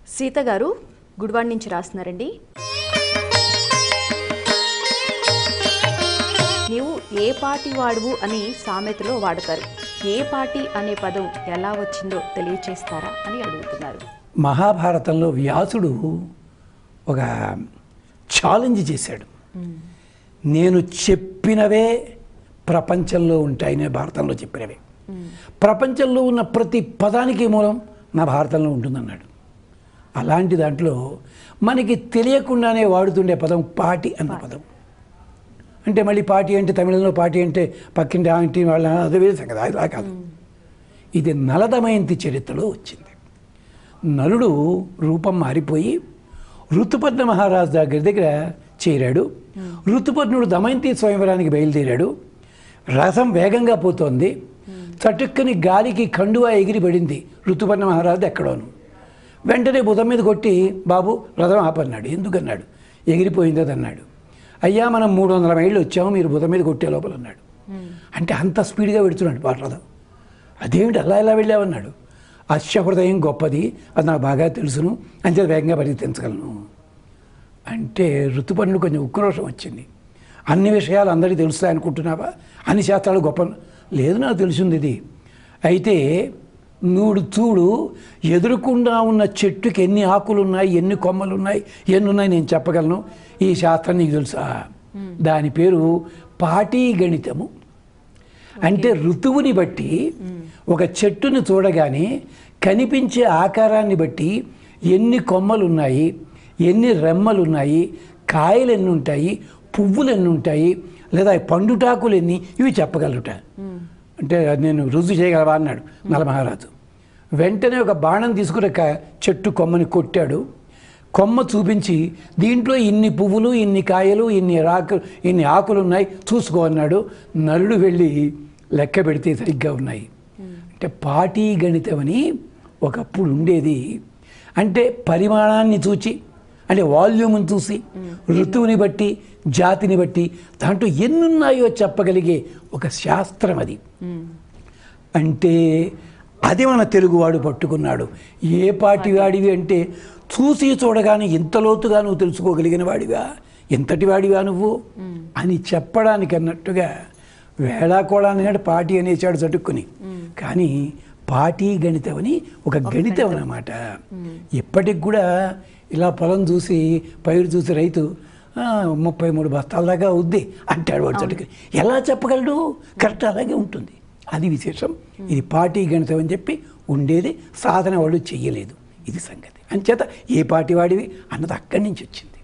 సీత గారు గుడివాడ నుంచి రాస్తున్నారండి నీవు ఏ పార్టీ వాడువు అని సామెతలో వాడతారు ఏ పార్టీ అనే పదం ఎలా వచ్చిందో తెలియచేస్తారా అని అడుగుతున్నారు మహాభారతంలో వ్యాసుడు ఒక ఛాలెంజ్ చేశాడు నేను చెప్పినవే ప్రపంచంలో ఉంటాయనే భారతంలో చెప్పినవే ప్రపంచంలో ఉన్న ప్రతి పదానికి మూలం నా భారతంలో ఉంటుందన్నాడు అలాంటి దాంట్లో మనకి తెలియకుండానే వాడుతుండే పదం పాటి అన్న పదం అంటే మళ్ళీ పార్టీ అంటే తమిళంలో పార్టీ అంటే పక్కింటి ఆంటీ వాళ్ళ అదే వేరే సంగతి అలా కాదు ఇది నలదమయంతి చరిత్రలో వచ్చింది నలుడు రూపం మారిపోయి ఋతుపర్ణ మహారాజు దగ్గర దగ్గర చేరాడు ఋతుపర్ణుడు దమయంతి స్వయంవరానికి బయలుదేరాడు రథం వేగంగా పోతోంది చటుక్కని గాలికి కండువా ఎగిరి పడింది ఋతుపర్ణ మహారాజు ఎక్కడోను వెంటనే బుధం మీద కొట్టి బాబు రథం ఆపన్నాడు ఎందుకన్నాడు ఎగిరిపోయింది అది అన్నాడు అయ్యా మనం మూడు వందల మైళ్ళు వచ్చాము మీరు బుధం మీద కొట్టే లోపల అన్నాడు అంటే అంత స్పీడ్గా పెడుతున్నాడు పాట రథం అదేమిటి అలా ఎలా వెళ్ళావన్నాడు అశ్వహృదయం గొప్పది అది నాకు బాగా తెలుసును అంతే వేగంగా పరిగెత్తించగలను అంటే ఋతుపర్ణుడు కొంచెం ఉక్రోషం వచ్చింది అన్ని విషయాలు అందరికీ తెలుస్తాయి అనుకుంటున్నావా అన్ని శాస్త్రాలు గొప్ప లేదు నాకు తెలిసింది ఇది అయితే నువ్వు చూడు ఎదురుకుండా ఉన్న చెట్టుకి ఎన్ని ఆకులు ఉన్నాయి ఎన్ని కొమ్మలు ఉన్నాయి ఎన్ని ఉన్నాయి నేను చెప్పగలను ఈ శాస్త్రం నీకు తెలుసా దాని పేరు పాటీ గణితము అంటే ఋతువుని బట్టి ఒక చెట్టును చూడగానే కనిపించే ఆకారాన్ని బట్టి ఎన్ని కొమ్మలు ఉన్నాయి ఎన్ని రెమ్మలు ఉన్నాయి కాయలు ఎన్ని ఉంటాయి పువ్వులు ఎన్ని ఉంటాయి లేదా పండుటాకులు ఎన్ని ఇవి చెప్పగలరుట అంటే అది నేను రుజువు చేయగలవా అన్నాడు నలమహారాజు వెంటనే ఒక బాణం తీసుకుని ఒక చెట్టు కొమ్మని కొట్టాడు కొమ్మ చూపించి దీంట్లో ఇన్ని పువ్వులు ఇన్ని కాయలు ఇన్ని రాకు ఇన్ని ఆకులు ఉన్నాయి చూసుకో అన్నాడు నలుడు వెళ్ళి లెక్క పెడితే సరిగ్గా ఉన్నాయి అంటే పాటీ గణితం అని ఒకప్పుడు ఉండేది అంటే పరిమాణాన్ని చూచి అంటే వాల్యూమ్ని చూసి ఋతువుని బట్టి జాతిని బట్టి దాంట్లో ఎన్నున్నాయో చెప్పగలిగే ఒక శాస్త్రం అది అంటే అది మన తెలుగువాడు పట్టుకున్నాడు ఏ పాటి వాడివి అంటే చూసి చూడగానే ఇంత లోతుగా నువ్వు తెలుసుకోగలిగిన వాడివా ఎంతటి వాడివా నువ్వు అని చెప్పడానికి అన్నట్టుగా వేళాకోళాన్ని అంటే పాటి అనేసాడు చటుక్కుని కానీ పాటి గణితం అని ఒక గణితం అన్నమాట ఇప్పటికి కూడా ఇలా పొలం చూసి పైరు చూసి రైతు "ఆ, ముప్పై మూడు బస్తాల దాకా అవుద్ది అంటాడు వాడు చటుకుని ఎలా చెప్పగలడు కరెక్ట్ అలాగే ఉంటుంది అది విశేషం ఇది పార్టీ గణితం అని చెప్పి ఉండేది సాధన వాళ్ళు చెయ్యలేదు ఇది సంగతి అంచేత ఏ పార్టీ వాడివి అన్నది అక్కడి నుంచి వచ్చింది